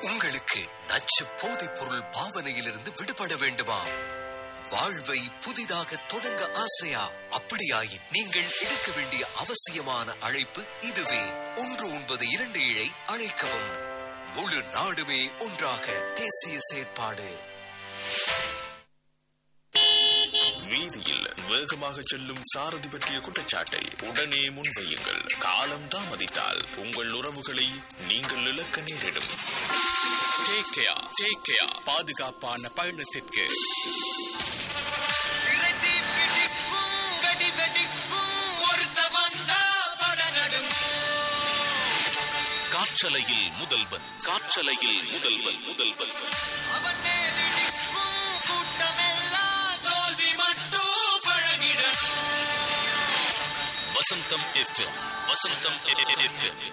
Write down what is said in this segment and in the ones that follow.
உங்களுக்கு நச்சு போதைப் பொருள் பாவனையிலிருந்து விடுபட வேண்டுமா வாழ்வை புதிதாக தொடங்க ஆசையா அப்படியாயின் நீங்கள் எடுக்க வேண்டிய அவசியமான அழைப்பு இதுவே ஒன்று ஒன்பது இரண்டு ஏழை அழைக்கவும் முழு நாடுமே ஒன்றாக தேசிய செயற்பாடு வீதியில் வேகமாக செல்லும் சாரதி பற்றிய குற்றச்சாட்டை உடனே முன்வையுங்கள் காலம் தாமதித்தால் உங்கள் உறவுகளை நீங்கள் இழக்க நேரிடும் டேக் கேர் டேக் கேர் பாதுகாப்பான பயணத்திற்கு காற்றலையில் முதல்வன் காற்றலையில் முதல்வன் முதல்வன் வசந்தம் எஃப்எம் வசந்தம் எஃப்எம்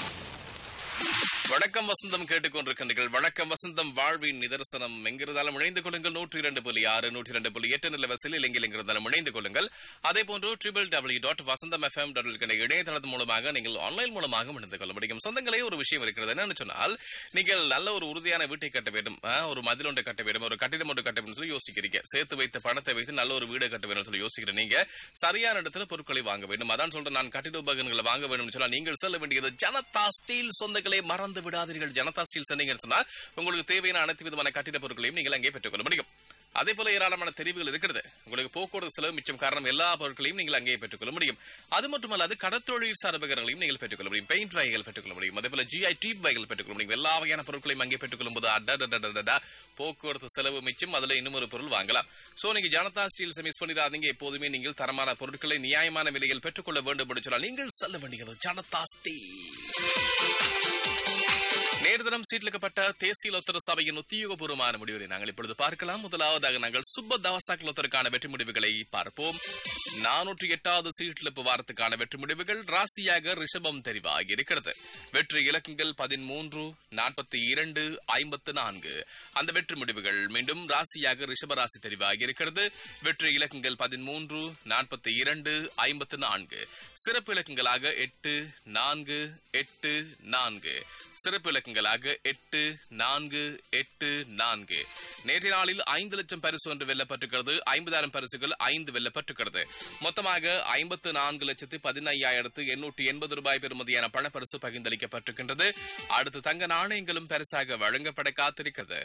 வணக்கம் வசந்தம் கேட்டுக்கொண்டிருக்கின்றீர்கள் வணக்கம் வசந்தம் வாழ்வின் நிதர்சனம் எங்கிருந்தாலும் இணைந்து கொள்ளுங்கள் நூற்றி இரண்டு புள்ளி ஆறு நூற்றி இரண்டு புள்ளி எட்டு நிலவரசில் இலங்கையில் எங்கிருந்தாலும் இணைந்து கொள்ளுங்கள் அதே போன்று triple W dot Vasantham FM dot இணையதளத்தின் மூலமாக நீங்கள் ஆன்லைன் மூலமாக இணைந்து கொள்ள முடியும் சொந்தங்களே ஒரு விஷயம் இருக்கிறது என்னன்னு சொன்னால் நீங்கள் நல்ல ஒரு உறுதியான வீட்டை கட்ட வேண்டும் ஆ, ஒரு மதில் ஒன்றை கட்ட வேண்டும் ஒரு கட்டிடம் ஒன்று கட்ட வேண்டும் சொல்லி யோசிக்கிறீங்க சேர்த்து வைத்த பணத்தை வைத்து நல்ல ஒரு வீடை கட்ட வேண்டும் சொல்லி யோசிக்கிற நீங்க சரியான இடத்துல பொருட்களை வாங்க வேண்டும் அதான் சொல்றேன் நான் கட்டிட உபகரணங்களை வாங்க வேண்டும் சொன்னா நீங்கள் செல்ல வேண்டியது ஜனதா ஸ்டீல் சொந்தங்களை மறந்து விடாதீர்கள் ஜனதா ஸ்டீல் சொன்னீங்கன்னு சொன்னா உங்களுக்கு தேவையான அனைத்து விதமான கட்டிட பொருட்களையும் நீங்கள் அங்கே பெற்றுக்கொள்ள முடியும் அதே போல ஏராளமான தெரிவுகள் இருக்கிறது உங்களுக்கு போக்குவரத்து செலவு மிச்சம் காரணம் எல்லா பொருட்களையும் நீங்கள் அங்கே பெற்றுக்கொள்ள முடியும் அது மட்டுமல்லாது கடற்தொழில் சார் உபகரணங்களையும் நீங்கள் பெற்றுக்கொள்ள முடியும் பெயிண்ட் வகைகள் பெற்றுக்கொள்ள முடியும் அதே போல ஜிஐ டீப் வகைகள் பெற்றுக்கொள்ள முடியும் எல்லா வகையான பொருட்களையும் அங்கே பெற்றுக்கொள்ளும் போது அடடடடடடா, போக்குவரத்து செலவு மிச்சம் அதுல இன்னும் ஒரு பொருள் வாங்கலாம் சோ நீங்க ஜனதா ஸ்டீல்ஸ் மிஸ் பண்ணிடாதீங்க எப்போதுமே நீங்கள் தரமான பொருட்களை நியாயமான விலையில் பெற்றுக்கொள்ள வேண்டும் என்று சொன்னால் நீங்கள் செல்ல வேண்டியது ஜனதா ஸ்டீல்ஸ் நேர்தினம் சீட்லிக்கப்பட்ட தேசிய லொத்தர சபையின் உத்தியோகபூர்வமான முடிவுகளை நாங்கள் இப்பொழுது பார்க்கலாம் முதலாவதாக நாங்கள் சுப்ப தவசாக் லொத்தருக்கான வெற்றி முடிவுகளை பார்ப்போம் நானூற்றி எட்டாவது சீட்லிப்பு வாரத்துக்கான வெற்றி முடிவுகள் ராசியாக ரிஷபம் தெரிவாகி இருக்கிறது வெற்றி இலக்கங்கள் பதிமூன்று நாற்பத்தி இரண்டு ஐம்பத்து நான்கு அந்த வெற்றி முடிவுகள் மீண்டும் ராசியாக ரிஷபராசி தெரிவாகி இருக்கிறது வெற்றி இலக்கங்கள் பதிமூன்று நாற்பத்தி இரண்டு ஐம்பத்து நான்கு சிறப்பு இலக்கங்களாக எட்டு நான்கு எட்டு நான்கு சிறப்பு இலக்கங்களாக எட்டு நான்கு எட்டு நான்கு நேற்றைய நாளில் ஐந்து லட்சம் பரிசு ஒன்று வெல்லப்பட்டிருக்கிறது ஐம்பதாயிரம் பரிசுகள் ஐந்து வெல்லப்பட்டிருக்கிறது மொத்தமாக ஐம்பத்து நான்கு லட்சத்து பதினையாயிரத்து எண்ணூற்றி எண்பது ரூபாய் பெறுமதியான பணப்பரிசு பகிர்ந்தளிக்கப்பட்டிருக்கின்றது அடுத்து தங்க நாணயங்களும் பரிசாக வழங்கப்பட காத்திருக்கிறது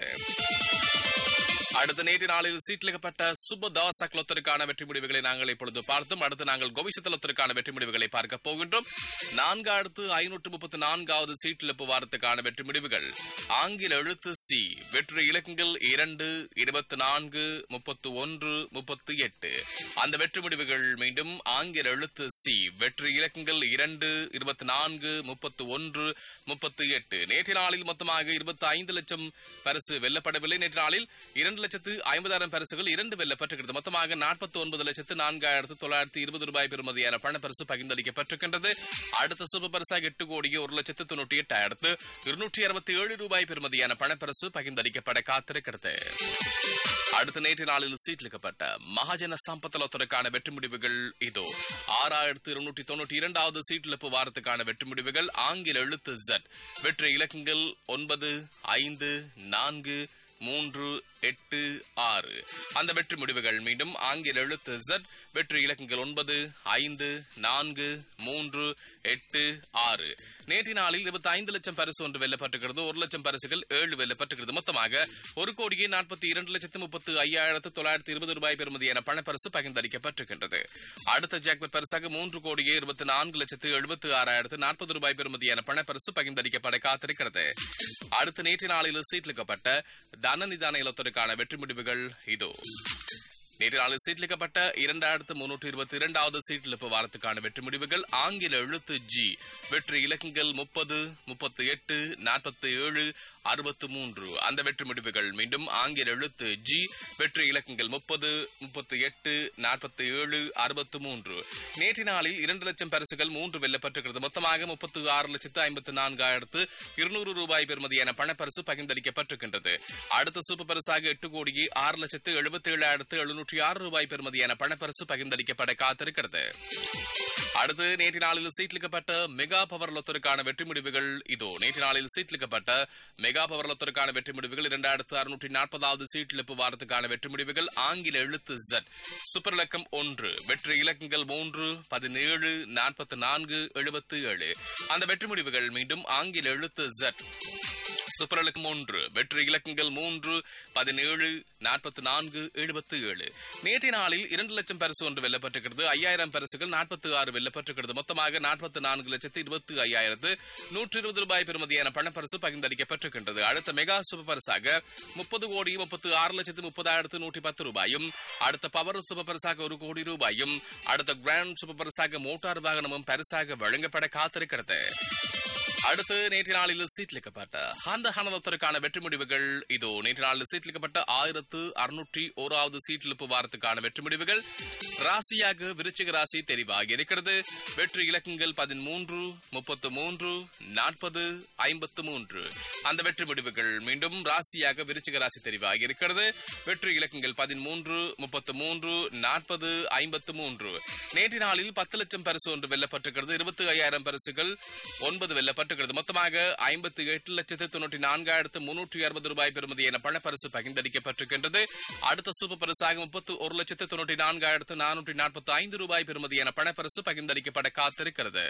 அடுத்த நேற்று நாளில் சீட்லிக்கப்பட்ட சுபதாச குலத்திற்கான வெற்றி முடிவுகளை நாங்கள் இப்பொழுது பார்த்தோம் அடுத்து நாங்கள் கோவிசத்தலத்திற்கான வெற்றி முடிவுகளை பார்க்க போகின்றோம் நான்கு அடுத்து ஐநூற்று முப்பத்தி நான்காவது சீட்டிழப்பு வாரத்துக்கான வெற்றி முடிவுகள் ஆங்கில எழுத்து சி வெற்றி இலக்கங்கள் இரண்டு இருபத்தி நான்கு முப்பத்து ஒன்று முப்பத்தி எட்டு அந்த வெற்றி முடிவுகள் மீண்டும் ஆங்கில எழுத்து சி வெற்றி இலக்கங்கள் இரண்டு இருபத்தி நான்கு முப்பத்து ஒன்று முப்பத்தி எட்டு நேற்று நாளில் மொத்தமாக இருபத்தி ஐந்து லட்சம் பரிசு வெல்லப்படவில்லை நேற்று நாளில் இரண்டு லட்சத்து ஐம்பதாயிரம் பரிசுகள் இரண்டு வெல்லப்பட்டிருக்கிறது மொத்தமாக நாற்பத்தி ஒன்பது லட்சத்து நான்காயிரத்து தொள்ளாயிரத்து இருபது ரூபாய் பெறுமதியான பணப்பரிசு பகிர்ந்தளிக்கப்பட்டிருக்கின்றது அடுத்த சுப பரிசாக எட்டு கோடியே ஒரு லட்சத்து தொண்ணூற்றி எட்டாயிரத்து இருநூற்றி அறுபத்தி ஏழு ரூபாய் பெறுமதியான பணப்பரிசு பகிர்ந்தளிக்கப்பட காத்திருக்கிறது அடுத்த நேற்று நாளில் சீட்லிக்கப்பட்ட மகாஜன சம்பத்தலத்துறைக்கான வெற்றி முடிவுகள் இதோ ஆறாயிரத்து இருநூற்றி தொண்ணூற்றி இரண்டாவது சீட்டிழப்பு வாரத்துக்கான வெற்றி முடிவுகள் ஆங்கில எழுத்து Z வெற்றி இலக்கங்கள் ஒன்பது ஐந்து நான்கு மூன்று எட்டு ஆறு அந்த வெற்றி முடிவுகள் மீண்டும் ஆங்கில எழுத்து Z வெற்றி இலக்கங்கள் ஒன்பது ஐந்து நான்கு மூன்று எட்டு ஆறு நேற்று நாளில் இருபத்தி ஐந்து லட்சம் பரிசு ஒன்று வெல்லப்பட்டிருக்கிறது ஒரு லட்சம் பரிசுகள் ஏழு வெல்லப்பட்டிருக்கிறது மொத்தமாக ஒரு கோடியே நாற்பத்தி இரண்டு லட்சத்து முப்பத்து ஐயாயிரத்து தொள்ளாயிரத்து இருபது ரூபாய் பெறுமதியான பணப்பரிசு பகிர்ந்தளிக்கப்பட்டிருக்கின்றது அடுத்த ஜாக்பெட் பரிசாக மூன்று கோடியே இருபத்தி நான்கு லட்சத்து எழுபத்து ஆறாயிரத்து நாற்பது ரூபாய் பெறுமதியான பணப்பரிசு பகிர்ந்தளிக்கப்பட காத்திருக்கிறது அடுத்த நேற்று நாளில் சீட்லிக்கப்பட்ட தனநிதான இலத்திற்கான வெற்றி முடிவுகள் இதோ நேற்று நாளில் சீட்லிக்கப்பட்ட இரண்டாயிரத்து முன்னூற்றி இருபத்தி இரண்டாவது சீட்டிழப்பு வாரத்துக்கான வெற்றி முடிவுகள் ஆங்கில எழுத்து ஜி வெற்றி இலக்கங்கள் முப்பது முப்பத்தி எட்டு நாற்பத்தி ஏழு அறுபத்து மூன்று அந்த வெற்றி முடிவுகள் மீண்டும் ஆங்கில எழுத்து ஜி வெற்றி இலக்கங்கள் முப்பது முப்பத்தி எட்டு நாற்பத்தி ஏழு அறுபத்து மூன்று நேற்று நாளில் இரண்டு லட்சம் பரிசுகள் மூன்று வெல்லப்பட்டிருக்கிறது மொத்தமாக முப்பத்து ஆறு லட்சத்து ஐம்பத்து நான்காயிரத்து இருநூறு ரூபாய் பெறுமதியான பணப்பரிசு பகிர்ந்தளிக்கப்பட்டிருக்கின்றது அடுத்த சூப்பர் பரிசாக எட்டு கோடியே ஆறு லட்சத்து எழுபத்தி ஏழாயிரத்து எழுநூற்று முன்னூற்றி ஆறு ரூபாய் பெறுமதியான பணப்பரிசு பகிர்ந்தளிக்கப்பட காத்திருக்கிறது அடுத்து நேற்று நாளில் சீட்லிக்கப்பட்ட மெகா பவர் லொத்தருக்கான வெற்றி முடிவுகள் இதோ நேற்று நாளில் சீட்லிக்கப்பட்ட மெகா பவர் லொத்தருக்கான வெற்றி முடிவுகள் இரண்டாயிரத்து அறுநூற்றி நாற்பதாவது சீட்டிழப்பு வாரத்துக்கான வெற்றி முடிவுகள் ஆங்கில எழுத்து ஜட் சூப்பர் இலக்கம் ஒன்று வெற்றி இலக்கங்கள் மூன்று பதினேழு நாற்பத்தி நான்கு எழுபத்து ஏழு அந்த வெற்றி முடிவுகள் மீண்டும் ஆங்கில எழுத்து ஜட் சூப்பர் இலக்கம் ஒன்று வெற்றி இலக்கங்கள் மூன்று பதினேழு நாற்பத்தி நான்கு எழுபத்தி ஏழு நேற்றைய நாளில் இரண்டு லட்சம் பரிசு ஒன்று வெல்லப்பட்டிருக்கிறது ஐயாயிரம் பரிசுகள் நாற்பத்தி ஆறு வெல்லப்பட்டிருக்கிறது மொத்தமாக நாற்பத்தி நான்கு லட்சத்து இருபத்தி ஐயாயிரத்து நூற்றி இருபது ரூபாய் பெறுமதியான பணப்பரிசு பகிர்ந்தளிக்கப்பட்டிருக்கின்றது அடுத்த மெகா சூப்பர் பரிசாக முப்பது கோடி முப்பத்தி ஆறு லட்சத்து முப்பதாயிரத்து நூற்றி பத்து ரூபாயும் அடுத்த பவர் சூப்பர் பரிசாக ஒரு கோடி ரூபாயும் அடுத்த கிராண்ட் சூப்பர் பரிசாக மோட்டார் வாகனமும் பரிசாக வழங்கப்பட காத்திருக்கிறது அடுத்து நேற்று நாளில் சீட்லிக்கப்பட்ட அந்த ஹனலத்தருக்கான வெற்றி முடிவுகள் இதோ நேற்று நாளில் சீட்லிக்கப்பட்ட ஆயிரத்து அறுநூற்றி ஓராவது சீட்டிழப்பு வாரத்துக்கான வெற்றி முடிவுகள் ராசியாக விருச்சிக ராசி தெரிவாகி இருக்கிறது வெற்றி இலக்கங்கள் பதிமூன்று முப்பத்து மூன்று நாற்பது ஐம்பத்து மூன்று அந்த வெற்றி முடிவுகள் மீண்டும் ராசியாக விருச்சிக ராசி தெரிவாகி இருக்கிறது வெற்றி இலக்கங்கள் பதிமூன்று முப்பத்து மூன்று நாற்பது ஐம்பத்து மூன்று நேற்று நாளில் பத்து லட்சம் பரிசு ஒன்று வெல்லப்பட்டிருக்கிறது இருபத்தி ஐயாயிரம் பரிசுகள் ஒன்பது வெல்லப்பட்டிருக்கிறது மொத்தமாக ஐம்பத்தி எட்டு லட்சத்து தொண்ணூற்றி நான்காயிரத்து முன்னூற்றி அறுபது ரூபாய் பெறுமதி என பணப்பரிசு பகிர்ந்தளிக்கப்பட்டிருக்கின்றது அடுத்த சூப்பர் பரிசாக முப்பத்து ஒரு லட்சத்து தொண்ணூற்றி நான்காயிரத்து நானூற்றி நாற்பத்தி ஐந்து ரூபாய் பெறுமதி என பணப்பரிசு பகிர்ந்தளிக்கப்பட காத்திருக்கிறது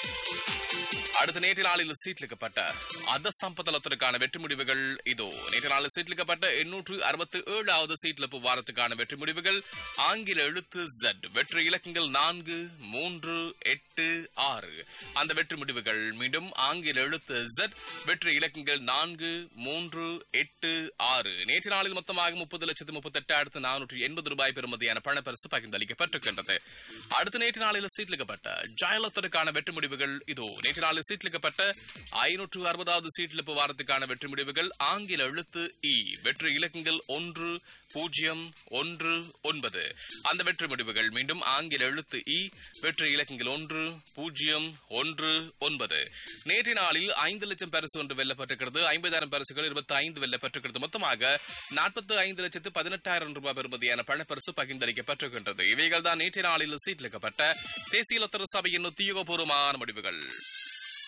அடுத்த நேற்று நாளில் சீட்லிக்கப்பட்ட அத சம்பதலத்திற்கான வெற்றி முடிவுகள் இதோ நேற்று நாளில் சீட்லிக்கப்பட்ட எண்ணூற்று அறுபத்தி ஏழாவது சீட்லப்பு வாரத்துக்கான வெற்றி முடிவுகள் ஆங்கில எழுத்து Z வெற்றி இலக்கங்கள் நான்கு மூன்று எட்டு ஆறு அந்த வெற்றி முடிவுகள் மீண்டும் ஆங்கில எழுத்து Z வெற்றி இலக்கங்கள் நான்கு மூன்று எட்டு ஆறு நேற்று நாளில் மொத்தமாக முப்பது லட்சத்து முப்பத்தி எட்டாயிரத்து நானூற்றி எண்பது ரூபாய் பெறுமதியான பணப்பரிசு பகிர்ந்தளிக்கப்பட்டிருக்கின்றது அடுத்த நேற்று நாளில் சீட்லிக்கப்பட்ட ஜாயலத்திற்கான வெற்றி முடிவுகள் இதோ நேற்று நாளில் சீட்லிக்கப்பட்ட ஐநூற்று அறுபதாவது சீட்டிழப்பு வாரத்துக்கான வெற்றி முடிவுகள் ஆங்கில எழுத்து இ வெற்றி இலக்கங்கள் ஒன்று பூஜ்ஜியம் ஒன்று ஒன்பது அந்த வெற்றி முடிவுகள் மீண்டும் ஆங்கில எழுத்து இ வெற்றி இலக்கங்கள் ஒன்று பூஜ்ஜியம் ஒன்று ஒன்பது நேற்றைய நாளில் ஐந்து லட்சம் பரிசு ஒன்று வெல்லப்பட்டிருக்கிறது ஐம்பதாயிரம் பரிசுகள் இருபத்தி ஐந்து வெல்லப்பட்டிருக்கிறது மொத்தமாக நாற்பத்தி ஐந்து லட்சத்து பதினெட்டாயிரம் ரூபாய் பெறுமதியான பணப்பரிசு பகிர்ந்தளிக்கப்பட்டிருக்கின்றது இவைகள் தான் நேற்றைய நாளில் சீட்லிக்கப்பட்ட தேசிய லத்தர சபையின் உத்தியோகபூர்வமான முடிவுகள்